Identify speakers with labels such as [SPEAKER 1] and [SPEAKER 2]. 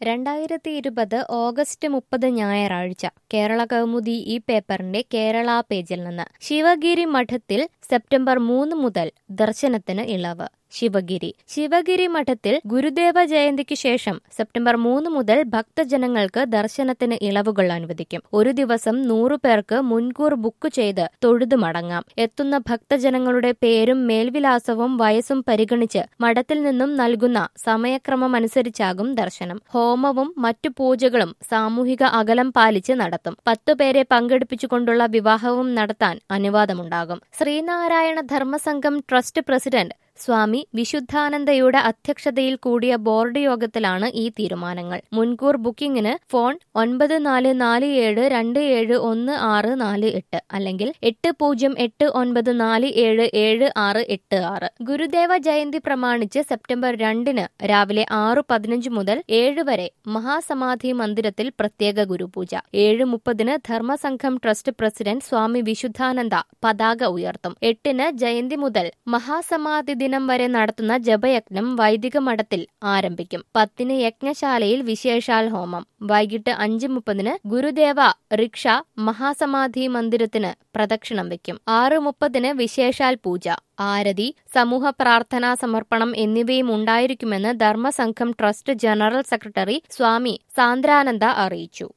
[SPEAKER 1] രണ്ടായിരത്തി ഇരുപത് ഓഗസ്റ്റ് മുപ്പത് ഞായറാഴ്ച കേരള കൗമുദി ഈ പേപ്പറിന്റെ കേരള പേജിൽ നിന്ന് ശിവഗിരി മഠത്തിൽ സെപ്റ്റംബർ മൂന്ന് മുതൽ ദർശനത്തിന് ഇളവ് ശിവഗിരി ശിവഗിരി മഠത്തിൽ ഗുരുദേവ ജയന്തിക്ക് ശേഷം സെപ്റ്റംബർ മൂന്ന് മുതൽ ഭക്തജനങ്ങൾക്ക് ദർശനത്തിന് ഇളവുകൾ അനുവദിക്കും ഒരു ദിവസം നൂറു പേർക്ക് മുൻകൂർ ബുക്ക് ചെയ്ത് തൊഴുതു മടങ്ങാം എത്തുന്ന ഭക്തജനങ്ങളുടെ പേരും മേൽവിലാസവും വയസ്സും പരിഗണിച്ച് മഠത്തിൽ നിന്നും നൽകുന്ന സമയക്രമമനുസരിച്ചാകും ദർശനം ഹോമവും മറ്റു പൂജകളും സാമൂഹിക അകലം പാലിച്ച് നടത്തും പത്തുപേരെ പങ്കെടുപ്പിച്ചുകൊണ്ടുള്ള വിവാഹവും നടത്താൻ അനുവാദമുണ്ടാകും ശ്രീനാരായണ ധർമ്മസംഘം ട്രസ്റ്റ് പ്രസിഡന്റ് സ്വാമി വിശുദ്ധാനന്ദയുടെ അധ്യക്ഷതയിൽ കൂടിയ ബോർഡ് യോഗത്തിലാണ് ഈ തീരുമാനങ്ങൾ മുൻകൂർ ബുക്കിംഗിന് ഫോൺ ഒൻപത് നാല് നാല് ഏഴ് രണ്ട് ഏഴ് ഒന്ന് ആറ് നാല് എട്ട് അല്ലെങ്കിൽ എട്ട് പൂജ്യം എട്ട് ഒൻപത് നാല് ഏഴ് ഏഴ് ആറ് എട്ട് ആറ് ഗുരുദേവ ജയന്തി പ്രമാണിച്ച് സെപ്റ്റംബർ രണ്ടിന് രാവിലെ ആറ് പതിനഞ്ച് മുതൽ ഏഴ് വരെ മഹാസമാധി മന്ദിരത്തിൽ പ്രത്യേക ഗുരുപൂജ ഏഴ് മുപ്പതിന് ധർമ്മസംഘം ട്രസ്റ്റ് പ്രസിഡന്റ് സ്വാമി വിശുദ്ധാനന്ദ പതാക ഉയർത്തും എട്ടിന് ജയന്തി മുതൽ മഹാസമാധി ദിനം വരെ നടത്തുന്ന ജപയജ്ഞം വൈദിക മഠത്തിൽ ആരംഭിക്കും പത്തിന് യജ്ഞശാലയിൽ വിശേഷാൽ ഹോമം വൈകിട്ട് അഞ്ച് മുപ്പതിന് ഗുരുദേവ റിക്ഷ മഹാസമാധി മന്ദിരത്തിന് പ്രദക്ഷിണം വയ്ക്കും ആറ് മുപ്പതിന് വിശേഷാൽ പൂജ ആരതി സമൂഹ പ്രാർത്ഥനാ സമർപ്പണം എന്നിവയും ഉണ്ടായിരിക്കുമെന്ന് Dharma Sangham trust general secretary Swami Sandrananda അറിയിച്ചു